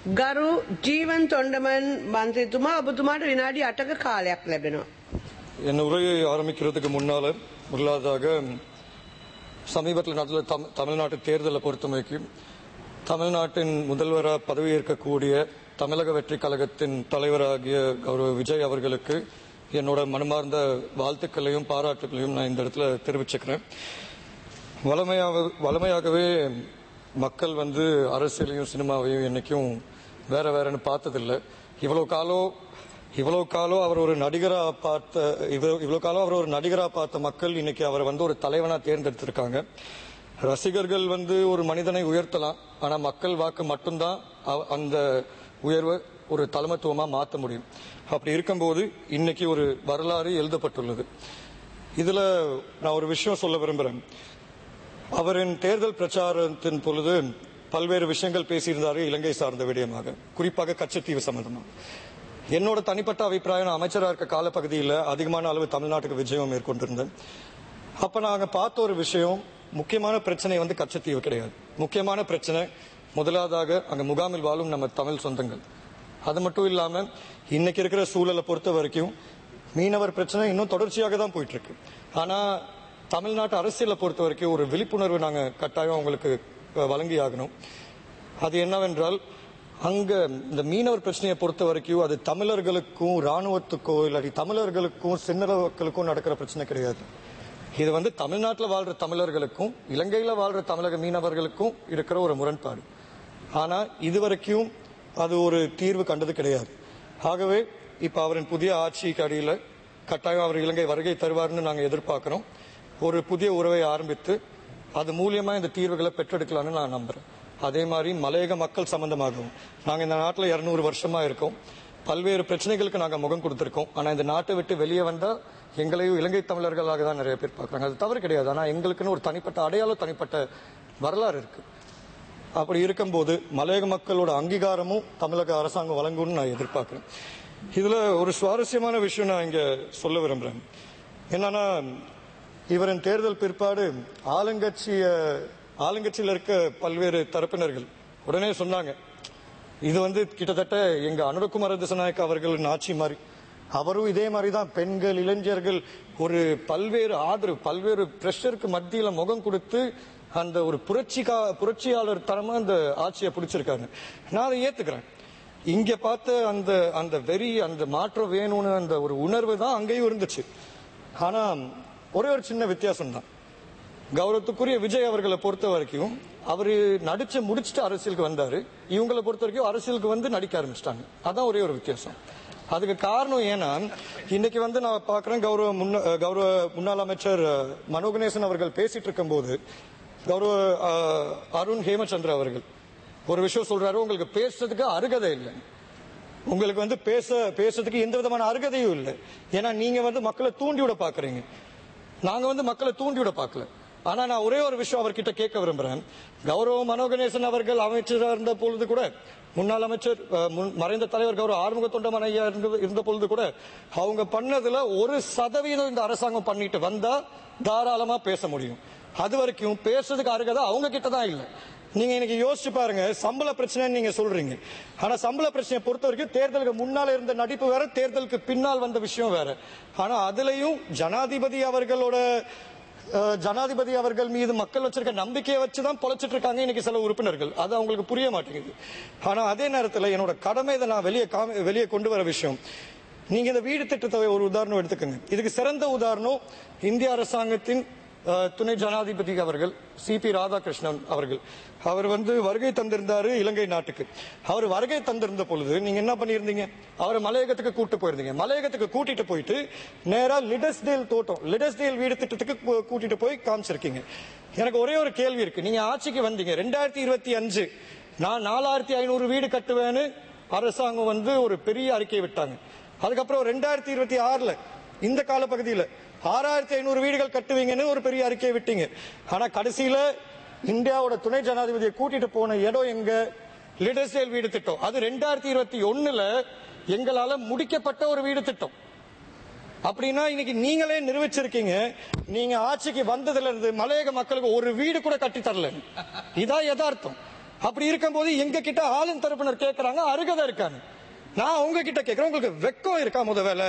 ගරු ජීවන් තොන්ඩමන් මන්ත්‍රතුමා ඔබතුමාට විනාඩි අටක කාලයක් ලැබෙනවා. என் உரையை ஆரம்பிக்கிறதுக்கு முன்னால முதலாவதாக சமீபத்தில் நடந்த தம் தமிழ்நாட்டு தேர்தலை பொறுத்தமைக்கு தமிழ்நாட்டின் முதல்வராக பதவியேற்கக்கூடிய தமிழக வெற்றி கழகத்தின் தலைவராகிய கௌரவ விஜய் அவர்களுக்கு என்னோட மனமார்ந்த வாழ்த்துக்களையும் பாராட்டுகளையும் நான் இந்த இடத்துல தெரிவிச்சுக்கிறேன் வளமையாக வளமையாகவே மக்கள் வந்து அரசியலையும் சினிமாவையும் என்னைக்கும் வேற வேறன்னு பார்த்ததில்லை இவ்வளவு காலம் இவ்வளவு காலம் அவர் ஒரு நடிகரா பார்த்த இவ்வளவு இவ்வளவு காலம் அவர் ஒரு நடிகரா பார்த்த மக்கள் இன்னைக்கு அவரை வந்து ஒரு தலைவனா தேர்ந்தெடுத்திருக்காங்க ரசிகர்கள் வந்து ஒரு மனிதனை உயர்த்தலாம் ஆனா மக்கள் வாக்கு மட்டும்தான் அவ- அந்த உயர்வை ஒரு தலைமத்துவமா மாற்ற முடியும் அப்படி இருக்கும்போது இன்னைக்கு ஒரு வரலாறு எழுதப்பட்டுள்ளது இதுல நான் ஒரு விஷயம் சொல்ல விரும்புறேன் அவரின் தேர்தல் பிரச்சாரத்தின் பொழுது பல்வேறு விஷயங்கள் பேசியிருந்தாரு இலங்கை சார்ந்த விடயமாக குறிப்பாக கச்சத்தீவு சம்பந்தமாக என்னோட தனிப்பட்ட அபிப்பிராயம் நான் அமைச்சராக இருக்க காலப்பகுதியில் அதிகமான அளவு தமிழ்நாட்டுக்கு விஜயம் மேற்கொண்டிருந்தேன் அப்ப நாங்க பார்த்த ஒரு விஷயம் முக்கியமான பிரச்சனை வந்து கச்சத்தீவு கிடையாது முக்கியமான பிரச்சனை முதலாவதாக அங்க முகாமில் வாழும் நம்ம தமிழ் சொந்தங்கள் அது மட்டும் இல்லாம இன்னைக்கு இருக்கிற சூழலை பொறுத்த வரைக்கும் மீனவர் பிரச்சனை இன்னும் தொடர்ச்சியாக தான் போயிட்டு இருக்கு ஆனா தமிழ்நாட்டு அரசியலை பொறுத்த வரைக்கும் ஒரு விழிப்புணர்வு நாங்க கட்டாயம் அவங்களுக்கு அஹ், வழங்கி ஆகணும் அது என்னவென்றால் அங்க இந்த மீனவர் பிரச்சனையை பொறுத்த வரைக்கும் அது தமிழர்களுக்கும் ராணுவத்துக்கோ இல்லாட்டி தமிழர்களுக்கும் சின்னவர்களுக்கும் நடக்கிற பிரச்சனை கிடையாது இது வந்து தமிழ்நாட்டில் வாழ்ற தமிழர்களுக்கும் இலங்கையில வாழ்ற தமிழக மீனவர்களுக்கும் இருக்கிற ஒரு முரண்பாடு ஆனா இதுவரைக்கும் அது ஒரு தீர்வு கண்டது கிடையாது ஆகவே இப்ப அவரின் புதிய ஆட்சிக்கு அடியில கட்டாயம் அவர் இலங்கை வருகை தருவார்னு நாங்க எதிர்பார்க்கிறோம் ஒரு புதிய உறவை ஆரம்பித்து அது மூலியமா இந்த தீர்வுகளை பெற்றெடுக்கலாம்னு நான் நம்புறேன் அதே மாதிரி மலையக மக்கள் சம்பந்தமாகவும் நாங்க இந்த நாட்டில் இருநூறு வருஷமா இருக்கோம் பல்வேறு பிரச்சனைகளுக்கு நாங்க முகம் கொடுத்திருக்கோம் ஆனா இந்த நாட்டை விட்டு வெளியே வந்தா எங்களையும் இலங்கை தமிழர்களாக தான் நிறைய பேர் பார்க்கறாங்க அது தவறு கிடையாது ஆனா எங்களுக்குன்னு ஒரு தனிப்பட்ட அடையாளம் தனிப்பட்ட வரலாறு இருக்கு அப்படி இருக்கும்போது மலையக மக்களோட அங்கீகாரமும் தமிழக அரசாங்கம் வழங்கும்னு நான் எதிர்பார்க்கிறேன் இதுல ஒரு சுவாரஸ்யமான விஷயம் நான் இங்க சொல்ல விரும்புறேன் என்னன்னா இவரின் தேர்தல் பிற்பாடு ஆளுங்கட்சிய ஆளுங்கட்சியில் இருக்க பல்வேறு தரப்பினர்கள் உடனே சொன்னாங்க இது வந்து கிட்டத்தட்ட எங்க அனுரகுமார திசநாயக் அவர்களின் ஆட்சி மாதிரி அவரும் இதே மாதிரி தான் பெண்கள் இளைஞர்கள் ஒரு பல்வேறு ஆதரவு பல்வேறு பிரஷருக்கு மத்தியில முகம் கொடுத்து அந்த ஒரு புரட்சிகா புரட்சியாளர் தரமா அந்த ஆட்சியை பிடிச்சிருக்காரு நான் அதை ஏத்துக்கிறேன் இங்க பார்த்த அந்த அந்த வெறி அந்த மாற்றம் வேணும்னு அந்த ஒரு உணர்வு தான் அங்கேயும் இருந்துச்சு ஆனா ஒரே ஒரு சின்ன வித்தியாசம் தான் கௌரவத்துக்குரிய விஜய் அவர்களை பொறுத்த வரைக்கும் அவரு நடிச்சு முடிச்சுட்டு அரசியலுக்கு வந்தாரு இவங்களை பொறுத்த வரைக்கும் அரசியலுக்கு வந்து நடிக்க ஆரம்பிச்சிட்டாங்க அதான் ஒரே ஒரு வித்தியாசம் அதுக்கு காரணம் ஏன்னா இன்னைக்கு வந்து நான் பாக்குறேன் கௌரவ முன்ன கௌரவ முன்னாள் அமைச்சர் அஹ், மனோ கணேசன் அவர்கள் பேசிட்டு இருக்கும்போது கௌரவ அஹ், அருண் ஹேமச்சந்திர அவர்கள் ஒரு விஷயம் சொல்றாரு உங்களுக்கு பேசுறதுக்கு அருகதை இல்லை உங்களுக்கு வந்து பேச பேசுறதுக்கு எந்த விதமான அருகதையும் இல்லை ஏன்னா நீங்க வந்து மக்களை தூண்டி விட பாக்குறீங்க நாங்க வந்து மக்களை தூண்டி விட பார்க்கல ஆனா நான் ஒரே ஒரு விஷயம் அவர்கிட்ட கேட்க விரும்புறேன் கௌரவ மனோகணேசன் அவர்கள் அமைச்சராக இருந்த பொழுது கூட முன்னாள் அமைச்சர் அஹ், முன்- மறைந்த தலைவர் கௌரவ ஆறுமுக தொண்டமன் ஐயா இருந்த- இருந்த பொழுது கூட அவங்க பண்ணதுல ஒரு சதவீதம் இந்த அரசாங்கம் பண்ணிட்டு வந்தா தாராளமா பேச முடியும் அது வரைக்கும் பேசுறதுக்கு அருகதை அவங்க கிட்ட தான் இல்லை நீங்க இன்னைக்கு யோசிச்சு பாருங்க சம்பள பிரச்சனை நீங்க சொல்றீங்க ஆனா சம்பள பிரச்சனையை பொறுத்த வரைக்கும் தேர்தலுக்கு முன்னால இருந்த நடிப்பு வேற தேர்தலுக்கு பின்னால் வந்த விஷயம் வேற ஆனா அதுலயும் ஜனாதிபதி அவர்களோட அஹ், ஜனாதிபதி அவர்கள் மீது மக்கள் வச்சிருக்க நம்பிக்கையை வச்சுதான் பொழைச்சிட்டு இருக்காங்க இன்னைக்கு சில உறுப்பினர்கள் அது அவங்களுக்கு புரிய மாட்டேங்குது ஆனா அதே நேரத்துல என்னோட கடமை இதை நான் வெளியே காமி- வெளியே கொண்டு வர விஷயம் நீங்க இந்த வீடு திட்டத்தை ஒரு உதாரணம் எடுத்துக்கோங்க இதுக்கு சிறந்த உதாரணம் இந்திய அரசாங்கத்தின் அஹ், துணை ஜனாதிபதி அவர்கள் சி பி ராதாகிருஷ்ணன் அவர்கள் அவர் வந்து வருகை தந்திருந்தாரு இலங்கை நாட்டுக்கு அவர் வருகை தந்திருந்த பொழுது நீங்க என்ன பண்ணியிருந்தீங்க அவரை மலையகத்துக்கு கூட்டு போயிருந்தீங்க மலையகத்துக்கு கூட்டிட்டு போயிட்டு நேரா லிடஸ்டேல் தோட்டம் லிடஸ்டேல் வீடு திட்டத்துக்கு கூ- கூட்டிட்டு போய் காமிச்சிருக்கீங்க எனக்கு ஒரே ஒரு கேள்வி இருக்கு நீங்க ஆட்சிக்கு வந்தீங்க ரெண்டாயிரத்தி இருபத்தி அஞ்சு நான் நாலாயிரத்தி ஐநூறு வீடு கட்டுவேன்னு அரசாங்கம் வந்து ஒரு பெரிய அறிக்கை விட்டாங்க அதுக்கப்புறம் ரெண்டாயிரத்தி இருபத்தி ஆறுல இந்த காலப்பகுதியில ஆறாயிரத்தி ஐநூறு வீடுகள் கட்டுவீங்கன்னு ஒரு பெரிய அறிக்கை விட்டீங்க ஆனா கடைசியில இந்தியாவோட துணை ஜனாதிபதியை கூட்டிட்டு போன இடம் எங்க லிடர்ஸ்டேல் வீடு திட்டம் அது ரெண்டாயிரத்தி இருபத்தி ஒண்ணுல எங்களால முடிக்கப்பட்ட ஒரு வீடு திட்டம் அப்படின்னா இன்னைக்கு நீங்களே நிரூபிச்சிருக்கீங்க நீங்க ஆட்சிக்கு வந்ததுல இருந்து மலையக மக்களுக்கு ஒரு வீடு கூட கட்டி தரல இதான் யதார்த்தம் அப்படி இருக்கும்போது எங்க கிட்ட ஆளும் தரப்பினர் கேட்கறாங்க அருகதை இருக்காங்க நான் உங்க கிட்ட கேட்கிறேன் உங்களுக்கு வெக்கம் இருக்கா முத வேலை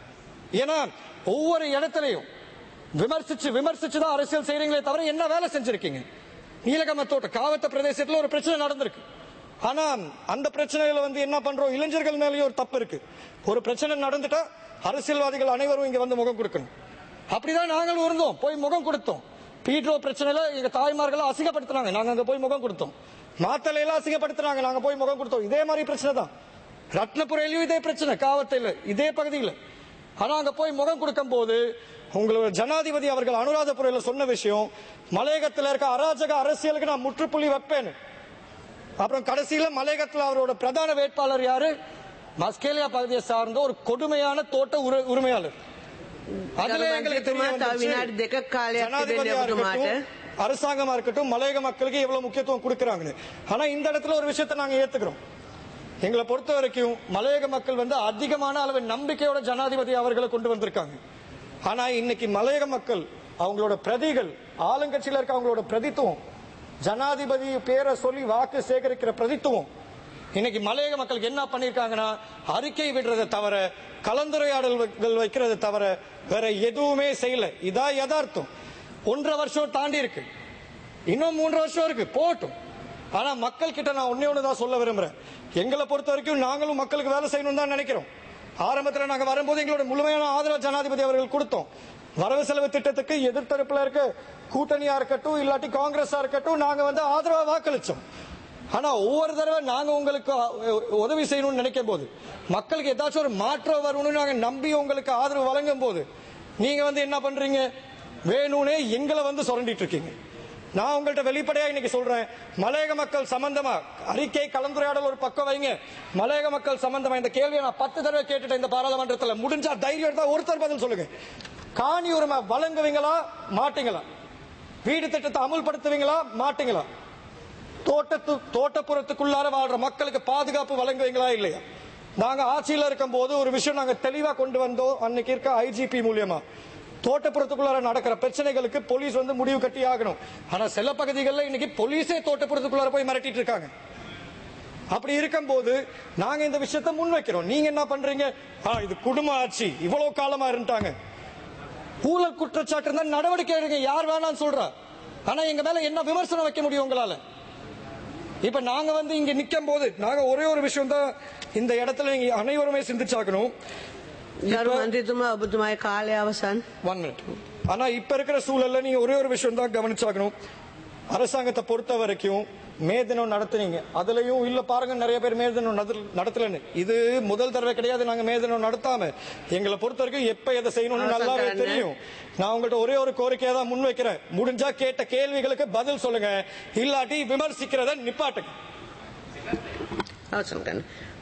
ஏன்னா ஒவ்வொரு இடத்துலயும் விமர்சிச்சு விமர்சிச்சு தான் அரசியல் செய்றீங்களே தவிர என்ன வேலை செஞ்சிருக்கீங்க நீலகம தோட்ட காவத்த பிரதேசத்துல ஒரு பிரச்சனை நடந்திருக்கு ஆனா அந்த பிரச்சனையில வந்து என்ன பண்றோம் இளைஞர்கள் மேலேயும் ஒரு தப்பு இருக்கு ஒரு பிரச்சனை நடந்துட்டா அரசியல்வாதிகள் அனைவரும் இங்க வந்து முகம் கொடுக்கணும் அப்படிதான் நாங்கள் இருந்தோம் போய் முகம் கொடுத்தோம் பீட்ரோ பிரச்சனையில எங்க தாய்மார்களை அசிங்கப்படுத்தினாங்க நாங்க அங்க போய் முகம் கொடுத்தோம் மாத்தலையில அசிங்கப்படுத்தினாங்க நாங்க போய் முகம் கொடுத்தோம் இதே மாதிரி பிரச்சனை தான் ரத்னபுரையிலும் இதே பிரச்சனை காவத்தையில் இதே பகுதியில் ஆனா அங்க போய் முகம் கொடுக்கும் போது உங்களோட ஜனாதிபதி அவர்கள் அனுராதபுரையில சொன்ன விஷயம் மலையகத்தில் இருக்க அராஜக அரசியலுக்கு நான் முற்றுப்புள்ளி வைப்பேன் அப்புறம் கடைசியில மலையகத்தில் அவரோட பிரதான வேட்பாளர் யாரு மஸ்கேலியா பகுதியை சார்ந்த ஒரு கொடுமையான தோட்ட உரு- உரிமையாளர் அதுல எங்களுக்கு தெரிய ගරුමන්ත්‍රීතුමා තව வந்துச்சு, විනාඩි දෙකක් කාලයක් ஜனாதிபதியா තිබෙන්නේ ඔබතුමාට. இருக்கட்டும் அரசாங்கமா இருக்கட்டும் மலையக மக்களுக்கு எவ்வளவு முக்கியத்துவம் கொடுக்கறாங்கன்னு ஆனா இந்த இடத்துல ஒரு விஷயத்தை நாங்க ஏத்துக்கிறோம் எங்களை பொறுத்த வரைக்கும் மலையக மக்கள் வந்து அதிகமான அளவு நம்பிக்கையோட ஜனாதிபதி அவர்களை கொண்டு வந்திருக்காங்க ஆனா இன்னைக்கு மலையக மக்கள் அவங்களோட பிரதிகள் ஆளுங்கட்சியில இருக்க அவங்களோட பிரதித்துவம் ஜனாதிபதி பேரை சொல்லி வாக்கு சேகரிக்கிற பிரதித்துவம் இன்னைக்கு மலையக மக்களுக்கு என்ன பண்ணிருக்காங்கன்னா அறிக்கை விடுறதை தவிர கலந்துரையாடல்கள் வைக்கிறதை தவிர வேற எதுவுமே செய்யல இதா யதார்த்தம் ஒன்றரை வருஷம் தாண்டி இருக்கு இன்னும் மூன்று வருஷம் இருக்கு போட்டும் ஆனா மக்கள் கிட்ட நான் ஒன்னே ஒன்று தான் சொல்ல விரும்புறேன் எங்களை பொறுத்த வரைக்கும் நாங்களும் மக்களுக்கு வேலை செய்யணும் தான் நினைக்கிறோம் ஆரம்பத்தில் நாங்க வரும்போது எங்களோட முழுமையான ஆதரவு ஜனாதிபதி அவர்கள் கொடுத்தோம் வரவு செலவு திட்டத்துக்கு எதிர்த்தரப்புல இருக்க கூட்டணியா இருக்கட்டும் இல்லாட்டி காங்கிரஸா இருக்கட்டும் நாங்க வந்து ஆதரவா வாக்களிச்சோம் ஆனா ஒவ்வொரு தடவை நாங்க உங்களுக்கு அ- உதவி செய்யணும்னு நினைக்கும் போது மக்களுக்கு ஏதாச்சும் ஒரு மாற்றம் வரணும்னு நாங்க நம்பி உங்களுக்கு ஆதரவு வழங்கும் போது நீங்க வந்து என்ன பண்றீங்க வேணும்னே எங்களை வந்து சுரண்டிட்டு இருக்கீங்க நான் உங்கள்ட்ட வெளிப்படையா இன்னைக்கு சொல்றேன் மலையக மக்கள் சம்பந்தமா அறிக்கை கலந்துரையாடல் ஒரு பக்கம் வைங்க மலையக மக்கள் சம்பந்தமா இந்த கேள்வியை நான் பத்து தடவை கேட்டுட்டேன் இந்த பாராளுமன்றத்துல முடிஞ்சா தைரியம் இருந்தா ஒருத்தர் பதில் சொல்லுங்க காணி உரிமை வழங்குவீங்களா மாட்டீங்களா வீடு திட்டத்தை அமுல்படுத்துவீங்களா மாட்டீங்களா தோட்டத்து தோட்டப்புறத்துக்குள்ளார வாழ்ற மக்களுக்கு பாதுகாப்பு வழங்குவீங்களா இல்லையா நாங்க ஆட்சியில இருக்கும் போது ஒரு விஷயம் நாங்க தெளிவா கொண்டு வந்தோம் அன்னைக்கு இருக்க ஐஜிபி மூலியமா தோட்டப்புறத்துக்குள்ளார நடக்கிற பிரச்சனைகளுக்கு போலீஸ் வந்து முடிவு கட்டி ஆகணும் ஆனா சில பகுதிகளில் இன்னைக்கு போலீஸே தோட்டப்புறத்துக்குள்ளார போய் மிரட்டிட்டு இருக்காங்க அப்படி இருக்கும்போது நாங்க இந்த விஷயத்தை முன்வைக்கிறோம் நீங்க என்ன பண்றீங்க ஆ, இது குடும்ப ஆட்சி இவ்வளவு காலமா இருந்துட்டாங்க ஊழல் குற்றச்சாட்டு இருந்தா நடவடிக்கை எடுங்க யார் வேணாம்னு சொல்றா ஆனா எங்க மேல என்ன விமர்சனம் வைக்க முடியும் உங்களால இப்ப நாங்க வந்து இங்க நிக்கும் போது நாங்க ஒரே ஒரு விஷயம் தான் இந்த இடத்துல நீங்க அனைவருமே சிந்திச்சாக்கணும் ගරු මන්ත්‍රීතුමා ඔබතුමායි කාලය අවසන්. ஒன் மினிட் ஆனா இப்ப இருக்கிற சூழல்ல நீங்க ஒரே ஒரு விஷயம் தான் கவனிச்சாக்கணும் அரசாங்கத்தை பொறுத்த வரைக்கும் மே தினம் நடத்துனீங்க அதுலயும் இல்ல பாருங்க நிறைய பேர் மே தினம் நடத்தல- நடத்தலன்னு இது முதல் தடவை கிடையாது நாங்க மே தினம் நடத்தாம எங்களை பொறுத்த வரைக்கும் எப்ப எதை செய்யணும்னு நல்லாவே அரசாங்கம் தெரியும் நான் உங்கள்ட்ட ஒரே ஒரு கோரிக்கையை தான் முன்வைக்கிறேன் முடிஞ்சா கேட்ட கேள்விகளுக்கு பதில் சொல்லுங்க இல்லாட்டி விமர்சிக்கிறத நிப்பாட்டுங்க අවසන් කරන්න.